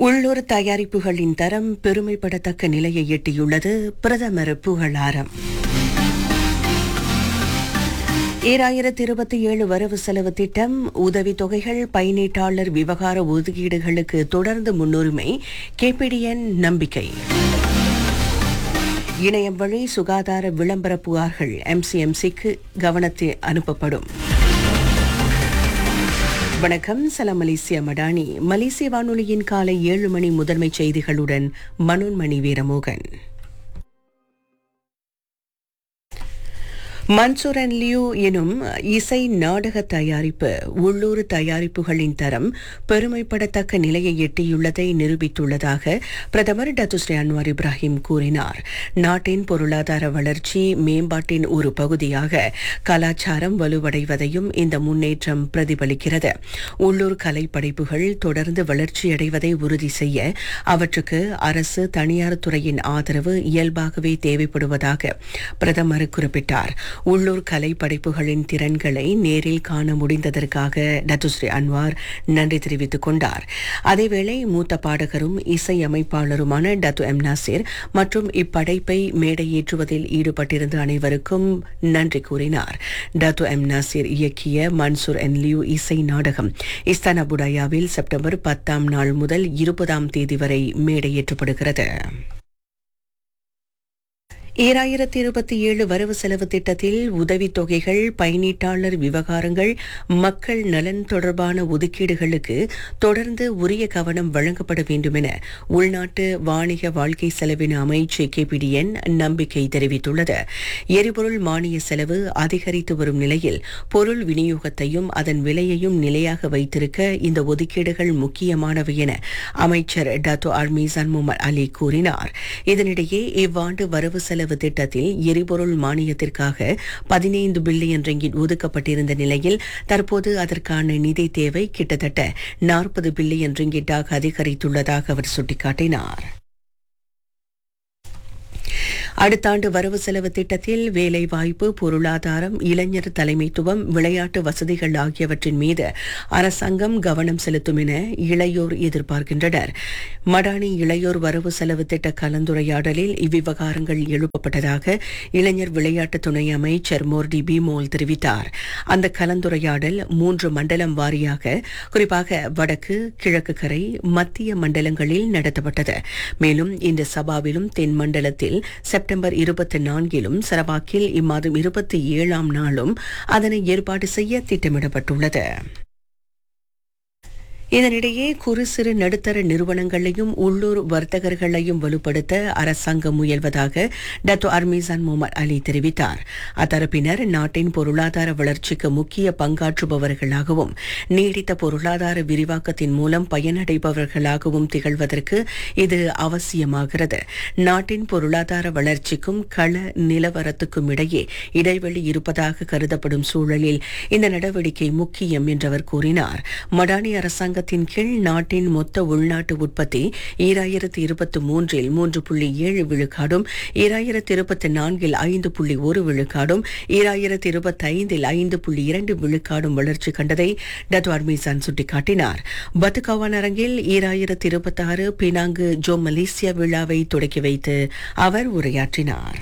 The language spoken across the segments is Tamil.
உள்ளூர் தயாரிப்புகளின் தரம் பெருமைப்படத்தக்க நிலையை எட்டியுள்ளது பிரதமர் புகழாரம் ஈராயிரத்தி இருபத்தி ஏழு வரவு செலவு திட்டம் உதவித்தொகைகள் பயனீட்டாளர் விவகார ஒதுக்கீடுகளுக்கு தொடர்ந்து முன்னுரிமை கேபிடிஎன் நம்பிக்கை இணையம் வழி சுகாதார விளம்பர புகார்கள் எம்சிஎம்சிக்கு கவனத்தில் அனுப்பப்படும் வணக்கம் சலாம் மலேசியா மடானி மலேசிய வானொலியின் காலை ஏழு மணி முதன்மை செய்திகளுடன் மனோன்மணி வீரமோகன் மன்சூர் அண்ட் லியூ எனும் இசை நாடக தயாரிப்பு உள்ளூர் தயாரிப்புகளின் தரம் பெருமைப்படத்தக்க நிலையை எட்டியுள்ளதை நிரூபித்துள்ளதாக பிரதமர் டத்துஸ்ரீ அன்வார் இப்ராஹிம் கூறினார் நாட்டின் பொருளாதார வளர்ச்சி மேம்பாட்டின் ஒரு பகுதியாக கலாச்சாரம் வலுவடைவதையும் இந்த முன்னேற்றம் பிரதிபலிக்கிறது உள்ளூர் கலை படைப்புகள் தொடர்ந்து வளர்ச்சியடைவதை உறுதி செய்ய அவற்றுக்கு அரசு தனியார் துறையின் ஆதரவு இயல்பாகவே தேவைப்படுவதாக பிரதமர் குறிப்பிட்டார் உள்ளூர் கலை படைப்புகளின் திறன்களை நேரில் காண முடிந்ததற்காக டத்துஸ்ரீ அன்வார் நன்றி தெரிவித்துக் கொண்டார் அதேவேளை மூத்த பாடகரும் இசை அமைப்பாளருமான டத்து எம் நாசிர் மற்றும் இப்படைப்பை மேடையேற்றுவதில் ஈடுபட்டிருந்த அனைவருக்கும் நன்றி கூறினார் டத்து எம் நாசிர் இயக்கிய மன்சூர் என் லியூ இசை நாடகம் இஸ்தானா புடாயாவில் செப்டம்பர் பத்தாம் நாள் முதல் இருபதாம் தேதி வரை மேடையேற்றப்படுகிறது ஈராயிரத்தி இருபத்தி ஏழு வரவு செலவு திட்டத்தில் உதவித்தொகைகள் பயனீட்டாளர் விவகாரங்கள் மக்கள் நலன் தொடர்பான ஒதுக்கீடுகளுக்கு தொடர்ந்து உரிய கவனம் வழங்கப்பட வேண்டும் என உள்நாட்டு வாணிக வாழ்க்கை செலவின அமைச்சு கேபிடிஎன் நம்பிக்கை தெரிவித்துள்ளது எரிபொருள் மானிய செலவு அதிகரித்து வரும் நிலையில் பொருள் விநியோகத்தையும் அதன் விலையையும் நிலையாக வைத்திருக்க இந்த ஒதுக்கீடுகள் முக்கியமானவை என அமைச்சர் டாத்தோ அர்மீசான் முகமது அலி கூறினார் இதனிடையே இவ்வாண்டு வரவு செலவு செலவு திட்டத்தில் எரிபொருள் மானியத்திற்காக பதினைந்து பில்லியன் ரிங்கிட் ஒதுக்கப்பட்டிருந்த நிலையில் தற்போது அதற்கான நிதி தேவை கிட்டத்தட்ட நாற்பது பில்லியன் ரிங்கிட்டாக அதிகரித்துள்ளதாக அவர் சுட்டிக்காட்டினார் அடுத்த ஆண்டு வரவு செலவு திட்டத்தில் வேலைவாய்ப்பு பொருளாதாரம் இளைஞர் தலைமைத்துவம் விளையாட்டு வசதிகள் ஆகியவற்றின் மீது அரசாங்கம் கவனம் செலுத்தும் என இளையோர் எதிர்பார்க்கின்றனர் மடானி இளையோர் வரவு செலவு திட்ட கலந்துரையாடலில் இவ்விவகாரங்கள் எழுப்பப்பட்டதாக இளைஞர் விளையாட்டு துணை அமைச்சர் மோர்டி பிமோல் தெரிவித்தார் அந்த கலந்துரையாடல் மூன்று மண்டலம் வாரியாக குறிப்பாக வடக்கு கிழக்கு கரை மத்திய மண்டலங்களில் நடத்தப்பட்டது மேலும் இந்த சபாவிலும் தென் மண்டலத்தில் செப்டம்பர் இருபத்தி நான்கிலும் சரவாக்கில் இம்மாதம் இருபத்தி ஏழாம் நாளும் அதனை ஏற்பாடு செய்ய திட்டமிடப்பட்டுள்ளது இதனிடையே குறு சிறு நடுத்தர நிறுவனங்களையும் உள்ளூர் வர்த்தகர்களையும் வலுப்படுத்த அரசாங்கம் முயல்வதாக டத்தோ அர்மீசான் முகமது அலி தெரிவித்தார் அத்தரப்பினர் நாட்டின் பொருளாதார வளர்ச்சிக்கு முக்கிய பங்காற்றுபவர்களாகவும் நீடித்த பொருளாதார விரிவாக்கத்தின் மூலம் பயனடைபவர்களாகவும் திகழ்வதற்கு இது அவசியமாகிறது நாட்டின் பொருளாதார வளர்ச்சிக்கும் கள நிலவரத்துக்கும் இடையே இடைவெளி இருப்பதாக கருதப்படும் சூழலில் இந்த நடவடிக்கை முக்கியம் என்றவர் கூறினார் மடானி அரசாங்க அரசாங்கத்தின் கீழ் நாட்டின் மொத்த உள்நாட்டு உற்பத்தி ஈராயிரத்து இருபத்தி மூன்றில் மூன்று புள்ளி ஏழு விழுக்காடும் ஈராயிரத்து இருபத்தி நான்கில் ஐந்து புள்ளி ஒரு விழுக்காடும் ஈராயிரத்து இருபத்தி ஐந்தில் ஐந்து புள்ளி இரண்டு விழுக்காடும் வளர்ச்சி கண்டதை டத்து அர்மீசான் சுட்டிக்காட்டினார் பத்துகாவான் அரங்கில் ஈராயிரத்து இருபத்தி ஆறு பினாங்கு ஜோ மலேசியா விழாவை தொடக்கி வைத்து அவர் உரையாற்றினார்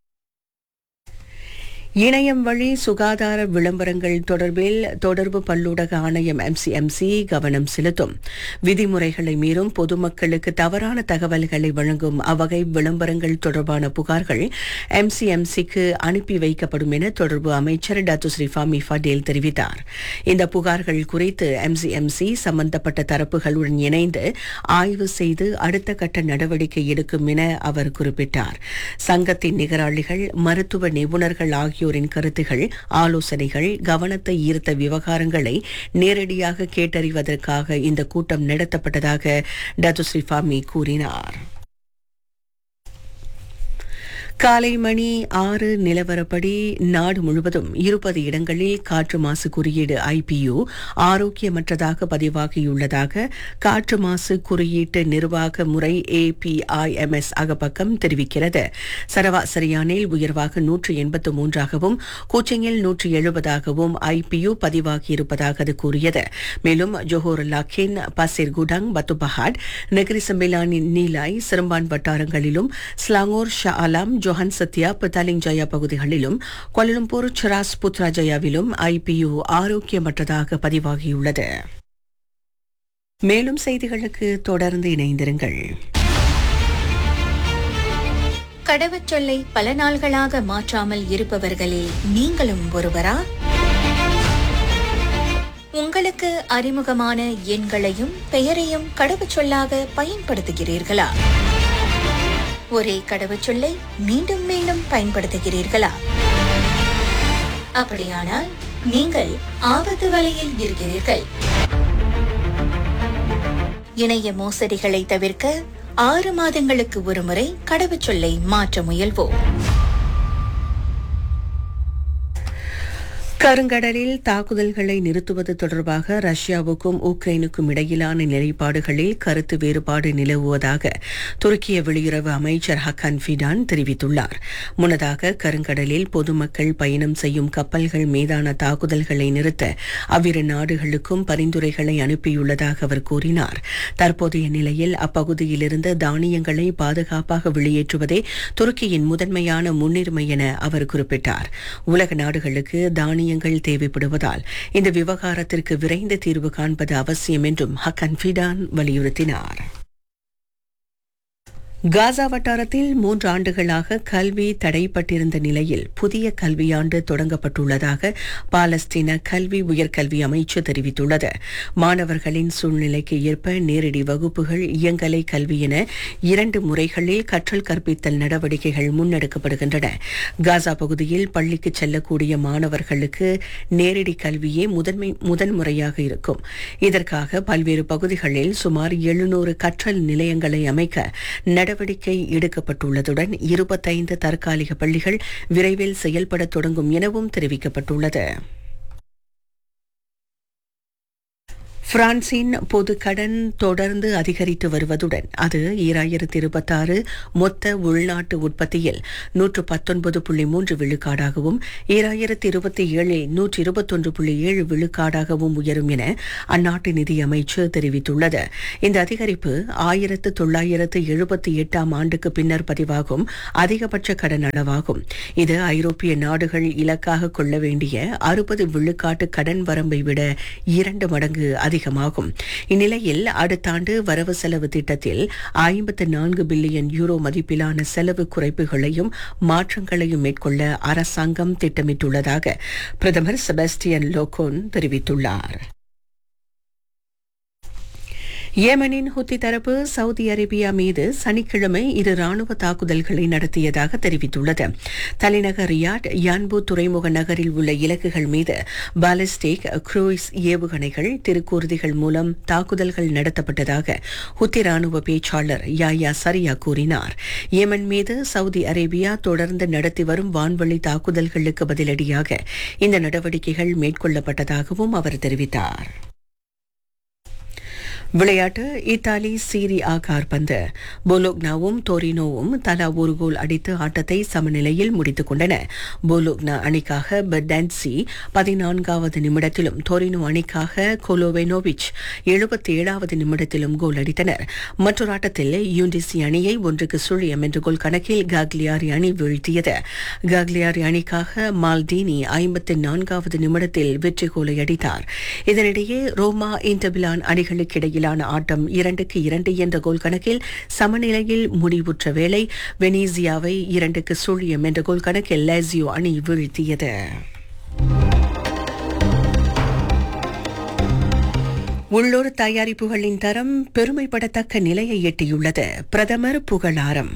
இணையம் வழி சுகாதார விளம்பரங்கள் தொடர்பில் தொடர்பு பல்லூடக ஆணையம் எம்சிஎம்சி கவனம் செலுத்தும் விதிமுறைகளை மீறும் பொதுமக்களுக்கு தவறான தகவல்களை வழங்கும் அவ்வகை விளம்பரங்கள் தொடர்பான புகார்கள் எம்சிஎம்சிக்கு அனுப்பி வைக்கப்படும் என தொடர்பு அமைச்சர் டாத்து ஸ்ரீஃபாமி ஃபடேல் தெரிவித்தார் இந்த புகார்கள் குறித்து எம்சிஎம்சி சம்பந்தப்பட்ட தரப்புகளுடன் இணைந்து ஆய்வு செய்து அடுத்த கட்ட நடவடிக்கை எடுக்கும் என அவர் குறிப்பிட்டார் சங்கத்தின் நிகராளிகள் மருத்துவ நிபுணர்கள் ஆகியோர் ஆகியோரின் கருத்துகள் ஆலோசனைகள் கவனத்தை ஈர்த்த விவகாரங்களை நேரடியாக கேட்டறிவதற்காக இந்த கூட்டம் நடத்தப்பட்டதாக டத்து ஸ்ரீஃபாமி கூறினார் காலை மணி ஆறு நிலவரப்படி நாடு முழுவதும் இருபது இடங்களில் காற்று மாசு குறியீடு ஐபியு ஆரோக்கியமற்றதாக பதிவாகியுள்ளதாக காற்று மாசு குறியீட்டு நிர்வாக முறை ஏபிஐஎம்எஸ் அகப்பக்கம் தெரிவிக்கிறது சரவா சரியானில் உயர்வாக நூற்று எண்பத்து மூன்றாகவும் கோச்சிங்கில் நூற்று எழுபதாகவும் ஐபியு பதிவாகியிருப்பதாக அது கூறியது மேலும் Johor Larkin Pasir Gudang Batu Pahat Negeri சம்பிலானின் நீலாய் சிரம்பான் வட்டாரங்களிலும் Selangor Shah Alam Johan Setia Petaling Jaya பகுதிகளிலும் கோலலம்பூர் சராஸ் புத்ரா ஜயாவிலும் ஐபியு ஆரோக்கியமற்றதாக பதிவாகியுள்ளது மேலும் செய்திகளுக்கு தொடர்ந்து இணைந்திருங்கள் கடவுச்சொல்லை பல நாள்களாக மாற்றாமல் இருப்பவர்களில் நீங்களும் ஒருவரா உங்களுக்கு அறிமுகமான எண்களையும் பெயரையும் கடவுச்சொல்லாக பயன்படுத்துகிறீர்களா ஒரே கடவுச்சொல்லை மீண்டும் மீண்டும் பயன்படுத்துகிறீர்களா அப்படியானால் நீங்கள் ஆபத்து வலையில் இருக்கிறீர்கள் இணைய மோசடிகளை தவிர்க்க ஆறு மாதங்களுக்கு ஒருமுறை கடவுச்சொல்லை மாற்ற முயல்வோம் கருங்கடலில் தாக்குதல்களை நிறுத்துவது தொடர்பாக ரஷ்யாவுக்கும் உக்ரைனுக்கும் இடையிலான நிலைப்பாடுகளில் கருத்து வேறுபாடு நிலவுவதாக துருக்கிய வெளியுறவு அமைச்சர் ஹக்கான் ஃபிடான் தெரிவித்துள்ளார் முன்னதாக கருங்கடலில் பொதுமக்கள் பயணம் செய்யும் கப்பல்கள் மீதான தாக்குதல்களை நிறுத்த அவ்விரு நாடுகளுக்கும் பரிந்துரைகளை அனுப்பியுள்ளதாக அவர் கூறினார் தற்போதைய நிலையில் அப்பகுதியிலிருந்து தானியங்களை பாதுகாப்பாக வெளியேற்றுவதே துருக்கியின் முதன்மையான முன்னுரிமை என அவர் குறிப்பிட்டார் உலக நாடுகளுக்கு தானியங்கள் தேவைப்படுவதால் இந்த விவகாரத்திற்கு விரைந்து தீர்வு காண்பது அவசியம் என்றும் ஹக்கன் ஃபிடான் வலியுறுத்தினார் காசா வட்டாரத்தில் மூன்று ஆண்டுகளாக கல்வி தடைப்பட்டிருந்த நிலையில் புதிய கல்வியாண்டு தொடங்கப்பட்டுள்ளதாக பாலஸ்தீன கல்வி உயர்கல்வி அமைச்சு தெரிவித்துள்ளது மாணவர்களின் சூழ்நிலைக்கு ஏற்ப நேரடி வகுப்புகள் இயங்கலை கல்வி என இரண்டு முறைகளில் கற்றல் கற்பித்தல் நடவடிக்கைகள் முன்னெடுக்கப்படுகின்றன காசா பகுதியில் பள்ளிக்கு செல்லக்கூடிய மாணவர்களுக்கு நேரடி கல்வியே முதன்மை முதன்முறையாக இருக்கும் இதற்காக பல்வேறு பகுதிகளில் சுமார் எழுநூறு கற்றல் நிலையங்களை அமைக்க நடவடிக்கை எடுக்கப்பட்டுள்ளதுடன் இருபத்தைந்து தற்காலிக பள்ளிகள் விரைவில் செயல்பட தொடங்கும் எனவும் தெரிவிக்கப்பட்டுள்ளது பிரான்சின் பொது கடன் தொடர்ந்து அதிகரித்து வருவதுடன் அது ஈராயிரத்தி இருபத்தாறு மொத்த உள்நாட்டு உற்பத்தியில் நூற்று பத்தொன்பது புள்ளி மூன்று விழுக்காடாகவும் ஈராயிரத்தி இருபத்தி ஏழில் நூற்று இருபத்தொன்று புள்ளி ஏழு விழுக்காடாகவும் உயரும் என அந்நாட்டு நிதியமைச்சு தெரிவித்துள்ளது இந்த அதிகரிப்பு ஆயிரத்து தொள்ளாயிரத்து எழுபத்தி எட்டாம் ஆண்டுக்கு பின்னர் பதிவாகும் அதிகபட்ச கடன் அளவாகும் இது ஐரோப்பிய நாடுகள் இலக்காக கொள்ள வேண்டிய அறுபது விழுக்காட்டு கடன் வரம்பை விட இரண்டு மடங்கு அதிகமாகும் இந்நிலையில் அடுத்த ஆண்டு வரவு செலவு திட்டத்தில் ஐம்பத்து நான்கு பில்லியன் யூரோ மதிப்பிலான செலவு குறைப்புகளையும் மாற்றங்களையும் மேற்கொள்ள அரசாங்கம் திட்டமிட்டுள்ளதாக பிரதமர் செபஸ்டியன் லோகோன் தெரிவித்துள்ளார் ஏமனின் ஹுத்தி தரப்பு சவுதி அரேபியா மீது சனிக்கிழமை இரு ராணுவ தாக்குதல்களை நடத்தியதாக தெரிவித்துள்ளது தலைநகர் ரியாட் யான்பு துறைமுக நகரில் உள்ள இலக்குகள் மீது பாலிஸ்டிக் குரூயிஸ் ஏவுகணைகள் திருக்கூர்திகள் மூலம் தாக்குதல்கள் நடத்தப்பட்டதாக ஹுத்தி ராணுவ பேச்சாளர் யாயா சரியா கூறினார் ஏமன் மீது சவுதி அரேபியா தொடர்ந்து நடத்தி வரும் வான்வழி தாக்குதல்களுக்கு பதிலடியாக இந்த நடவடிக்கைகள் மேற்கொள்ளப்பட்டதாகவும் அவர் தெரிவித்தார் விளையாட்டு இத்தாலி சீரி ஆ கார்பந்து போலோக்னாவும் டோரினோவும் தலா ஒரு கோல் அடித்து ஆட்டத்தை சமநிலையில் முடித்துக் கொண்டன போலோக்னா அணிக்காக பெர்டான்சி பதினான்காவது நிமிடத்திலும் டோரினோ அணிக்காக கொலோவெனோவிச் எழுபத்தி ஏழாவது நிமிடத்திலும் கோல் அடித்தனர் மற்றொரு ஆட்டத்தில் யூண்டிசி அணியை ஒன்றுக்கு சுழியம் என்ற கோல் கணக்கில் காக்லியாரி அணி வீழ்த்தியது காக்லியாரி அணிக்காக மால்டீனி ஐம்பத்தி நான்காவது நிமிடத்தில் வெற்றி கோலை அடித்தார் இதனிடையே ரோமா இன்டபிலான் அணிகளுக்கிடையிலான ஆட்டம் இரண்டுக்கு இரண்டு என்ற கோல் கணக்கில் சமநிலையில் முடிவுற்ற வேளை வெனீசியாவை இரண்டுக்கு சுழியம் என்ற கோல் கணக்கில் லேசியோ அணி வீழ்த்தியது உள்ளூர் தயாரிப்புகளின் தரம் பெருமைப்படத்தக்க நிலையை எட்டியுள்ளது பிரதமர் புகழாரம்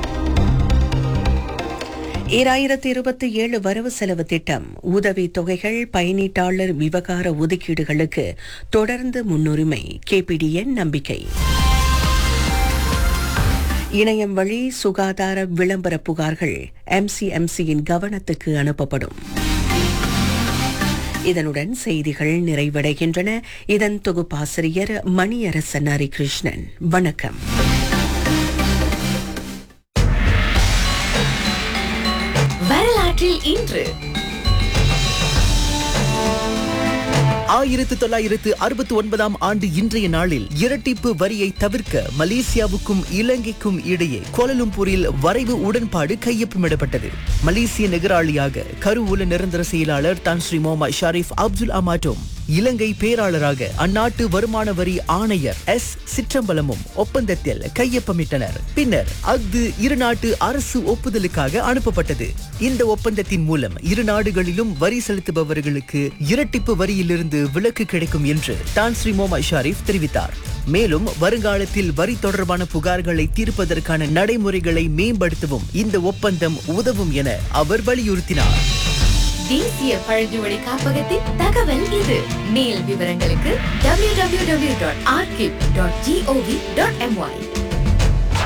ஈராயிரத்தி இருபத்தி ஏழு வரவு செலவு திட்டம் உதவி தொகைகள் பயனீட்டாளர் விவகார ஒதுக்கீடுகளுக்கு தொடர்ந்து முன்னுரிமை கேபிடிஎன் நம்பிக்கை இணையம் வழி சுகாதார விளம்பர புகார்கள் எம்சிஎம்சியின் கவனத்துக்கு அனுப்பப்படும் இதனுடன் செய்திகள் நிறைவடைகின்றன இதன் தொகுப்பாசிரியர் மணியரசன் ஹரிகிருஷ்ணன் வணக்கம் வரலாற்றில் இன்று ஆயிரத்து தொள்ளாயிரத்து அறுபத்தி ஒன்பதாம் ஆண்டு இன்றைய நாளில் இரட்டிப்பு வரியை தவிர்க்க மலேசியாவுக்கும் இலங்கைக்கும் இடையே கோலலும்பூரில் வரைவு உடன்பாடு கையொப்பமிடப்பட்டது மலேசிய நெகராளியாக கருவூல நிரந்தர செயலாளர் தான் ஸ்ரீ முகமது ஷரீப் அப்துல் அமாட்டோம் இலங்கை பேராளராக அந்நாட்டு வருமான வரி ஆணையர் எஸ் சிற்றம்பலமும் ஒப்பந்தத்தில் கையொப்பமிட்டனர் பின்னர் அஃது இரு நாட்டு அரசு ஒப்புதலுக்காக அனுப்பப்பட்டது இந்த ஒப்பந்தத்தின் மூலம் இரு நாடுகளிலும் வரி செலுத்துபவர்களுக்கு இரட்டிப்பு வரியிலிருந்து விலக்கு கிடைக்கும் என்று தான் ஸ்ரீ முகமது ஷரீப் தெரிவித்தார் மேலும் வருங்காலத்தில் வரி தொடர்பான புகார்களை தீர்ப்பதற்கான நடைமுறைகளை மேம்படுத்தவும் இந்த ஒப்பந்தம் உதவும் என அவர் வலியுறுத்தினார் தேசிய பழங்குடி காப்பகத்தின் தகவல் இது மேல் விவரங்களுக்கு www.archive.gov.my